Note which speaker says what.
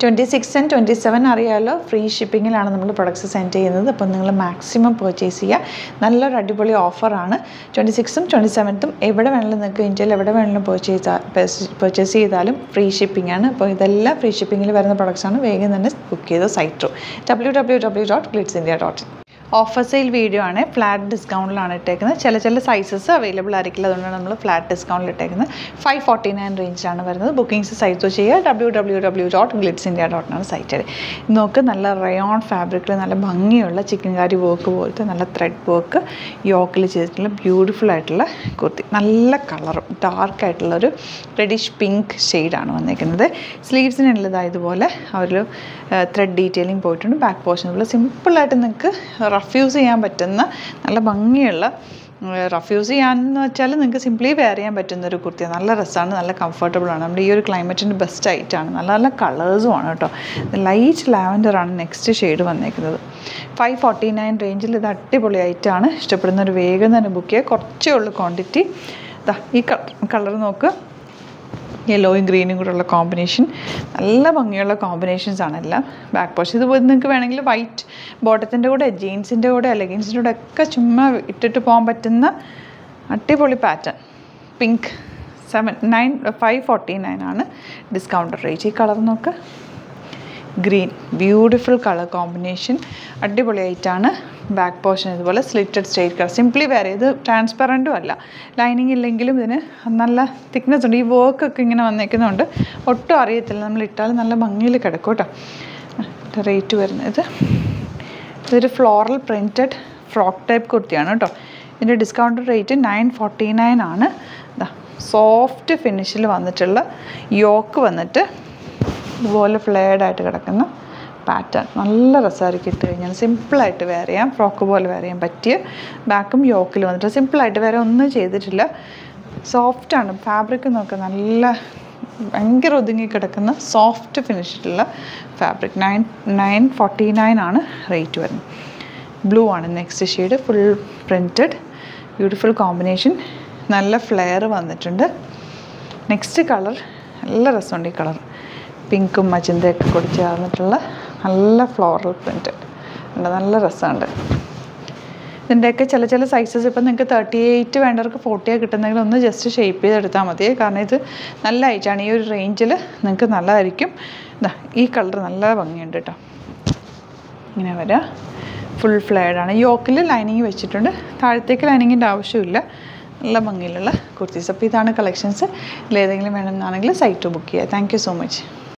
Speaker 1: twenty six and twenty seven അറിയാമല്ലോ free ഷിപ്പിങ്ങിലാണ് നമ്മൾ പ്രൊഡക്ട്സ് സെൻഡ് ചെയ്യുന്നത് അപ്പോൾ നിങ്ങൾ മാക്സിമം പർച്ചേസ് ചെയ്യുക നല്ലൊരു അടിപൊളി ഓഫറാണ് ട്വൻറ്റി സിക്സും ട്വൻറ്റി സെവൻത്തും എവിടെ വേണമെങ്കിലും നിങ്ങൾക്ക് ഇന്ത്യയിൽ എവിടെ വേണമെങ്കിലും പർച്ചേസ് പർച്ചേസ് ചെയ്താലും ഫ്രീ ഷിപ്പിംഗ് ആണ് അപ്പോൾ ഇതെല്ലാം ഫ്രീ ഷിപ്പിങ്ങിൽ വരുന്ന products ആണ് വേഗം തന്നെ ബുക്ക് ചെയ്ത് site through W W W dot Glitz India dot offer sale video ആണ് ഫ്ലാറ്റ് ഡിസ്കൗണ്ടിലാണ് ഇട്ടേക്കുന്നത് ചില ചില സൈസസ് അവൈലബിൾ ആയിരിക്കില്ല അതുകൊണ്ടാണ് നമ്മൾ ഫ്ലാറ്റ് ഡിസ്കൗണ്ടിൽ ഇട്ടേക്കുന്നത് ഫൈവ് ഫോർട്ടി നയൻ റേഞ്ചിലാണ് വരുന്നത് ബുക്കിംഗ്സ് സൈറ്റ് ചെയ്യുക W W W dot Glitz India ഡോട്ടിനാണ് സൈറ്റ് നോക്ക് നല്ല റയോൺ ഫാബ്രിക്കിൽ നല്ല ഭംഗിയുള്ള ചിക്കൻ കാരി വർക്ക് പോലത്തെ നല്ല ത്രെഡ് വർക്ക് യോക്കിൽ ചെയ്തിട്ടുള്ള ബ്യൂട്ടിഫുൾ ആയിട്ടുള്ള കുർത്തി നല്ല കളറും ഡാർക്ക് ആയിട്ടുള്ള ഒരു റെഡിഷ് പിങ്ക് ഷെയ്ഡാണ് വന്നേക്കുന്നത് സ്ലീവ്സിനുള്ളതാ ഇതുപോലെ ആ ഒരു ത്രെഡ് ഡീറ്റെയിലിംഗ് പോയിട്ടുണ്ട് ബാക്ക് പോർഷൻ പോലെ സിമ്പിളായിട്ട് നിങ്ങൾക്ക് റഫ് യൂസ് ചെയ്യാൻ പറ്റുന്ന നല്ല ഭംഗിയുള്ള റഫ് യൂസ് ചെയ്യാന്ന് വെച്ചാൽ നിങ്ങൾക്ക് സിംപ്ലി വെയർ ചെയ്യാൻ പറ്റുന്ന ഒരു കുർത്തിയാണ് നല്ല രസമാണ് നല്ല കംഫർട്ടബിൾ ആണ് നമ്മുടെ ഈ ഒരു ക്ലൈമറ്റിന് ബെസ്റ്റ് ആയിട്ടാണ് നല്ല നല്ല കളേഴ്സും ആണ് കേട്ടോ ലൈറ്റ് ലാവൻഡർ ആണ് നെക്സ്റ്റ് ഷെയ്ഡ് വന്നേക്കുന്നത് ഫൈവ് ഫോർട്ടി നയൻ റേഞ്ചിൽ ഇത് അടിപൊളിയായിട്ടാണ് ഇഷ്ടപ്പെടുന്ന ഒരു വേഗം തന്നെ ബുക്ക് ചെയ്യുക കുറച്ചേ ഉള്ളൂ ക്വാണ്ടിറ്റി ഇതാ ഈ കളർ നോക്ക് യെല്ലോയും ഗ്രീനും കൂടെ ഉള്ള കോമ്പിനേഷൻ നല്ല ഭംഗിയുള്ള കോമ്പിനേഷൻസ് ആണ് എല്ലാം ബാക്ക് പോഷൻ ഇത് നിങ്ങൾക്ക് വേണമെങ്കിൽ വൈറ്റ് ബോട്ടത്തിൻ്റെ കൂടെ ജീൻസിൻ്റെ കൂടെ ലെഗിൻസിൻ്റെ കൂടെ ഒക്കെ ചുമ്മാ ഇട്ടിട്ട് പോകാൻ പറ്റുന്ന അടിപൊളി pattern pink seven nine five forty nine ആണ് ഡിസ്കൗണ്ട് റേറ്റ് ഈ കളർ നോക്ക് ഗ്രീൻ ബ്യൂട്ടിഫുൾ കളർ കോമ്പിനേഷൻ അടിപൊളിയായിട്ടാണ് ബാക്ക് പോർഷൻ ഇതുപോലെ സ്ലിറ്റഡ് സ്ട്രേറ്റ് കളർ സിംപ്ലി വേറെ ഇത് ട്രാൻസ്പെറൻറ്റും അല്ല ലൈനിങ് ഇല്ലെങ്കിലും ഇതിന് നല്ല തിക്നെസ് ഉണ്ട് ഈ വർക്കൊക്കെ ഇങ്ങനെ വന്നേക്കുന്നുണ്ട് ഒട്ടും അറിയത്തില്ല നമ്മൾ ഇട്ടാൽ നല്ല ഭംഗിയിൽ കിടക്കും കേട്ടോ റേറ്റ് വരുന്നത് ഇതൊരു ഫ്ലോറൽ പ്രിൻറ്റഡ് ഫ്രോക്ക് ടൈപ്പ് കുർത്തിയാണ് കേട്ടോ ഇതിൻ്റെ discount rate nine forty nine ആണ് ഇതാ സോഫ്റ്റ് ഫിനിഷിൽ വന്നിട്ടുള്ള യോക്ക് വന്നിട്ട് ഇതുപോലെ ഫ്ലെയർഡ് ആയിട്ട് കിടക്കുന്ന പാറ്റേൺ നല്ല രസമായിരിക്കും ഇട്ട് കഴിഞ്ഞാൽ സിമ്പിളായിട്ട് വെയർ ചെയ്യാം ഫ്രോക്ക് പോലെ വെയർ ചെയ്യാൻ പറ്റിയ ബാക്കും യോക്കിൽ വന്നിട്ട് സിമ്പിളായിട്ട് വേറെ ഒന്നും ചെയ്തിട്ടില്ല സോഫ്റ്റാണ് ഫാബ്രിക് നോക്കുക നല്ല ഭയങ്കര ഒതുങ്ങി കിടക്കുന്ന സോഫ്റ്റ് ഫിനിഷിലുള്ള fabric nine nine forty nine ആണ് റേറ്റ് വരുന്നത് ബ്ലൂ ആണ് next shade full printed beautiful combination നല്ല ഫ്ലെയർ വന്നിട്ടുണ്ട് നെക്സ്റ്റ് കളർ നല്ല രസമുണ്ട് ഈ കളർ പിങ്കും മജന്തയൊക്കെ കൂടി ചേർന്നിട്ടുള്ള നല്ല ഫ്ലോറൽ പ്രിൻറ്റ് ഉണ്ട് നല്ല രസമുണ്ട് ഇതിൻ്റെയൊക്കെ ചില ചില സൈസസ് ഇപ്പം നിങ്ങൾക്ക് തേർട്ടി എയ്റ്റ് വേണ്ടവർക്ക് ഫോർട്ടിയാണ് കിട്ടുന്നെങ്കിൽ ഒന്ന് ജസ്റ്റ് ഷേപ്പ് ചെയ്തെടുത്താൽ മതി കാരണം ഇത് നല്ല ഐറ്റാണ് ഈ ഒരു റേഞ്ചിൽ നിങ്ങൾക്ക് നല്ലതായിരിക്കും ഇതാ ഈ കളർ നല്ല ഭംഗിയുണ്ട് കേട്ടോ ഇങ്ങനെ വരാം ഫുൾ ഫ്ലെയർഡാണ് യോക്കിൽ ലൈനിങ് വെച്ചിട്ടുണ്ട് താഴത്തേക്ക് ലൈനിങ്ങിൻ്റെ ആവശ്യമില്ല നല്ല ഭംഗിയിലുള്ള കുർത്തീസ് അപ്പോൾ ഇതാണ് കളക്ഷൻസ് ഇതിലേതെങ്കിലും വേണമെന്നാണെങ്കിൽ സൈറ്റ് ബുക്ക് ചെയ്യുക താങ്ക് യു സോ മച്ച്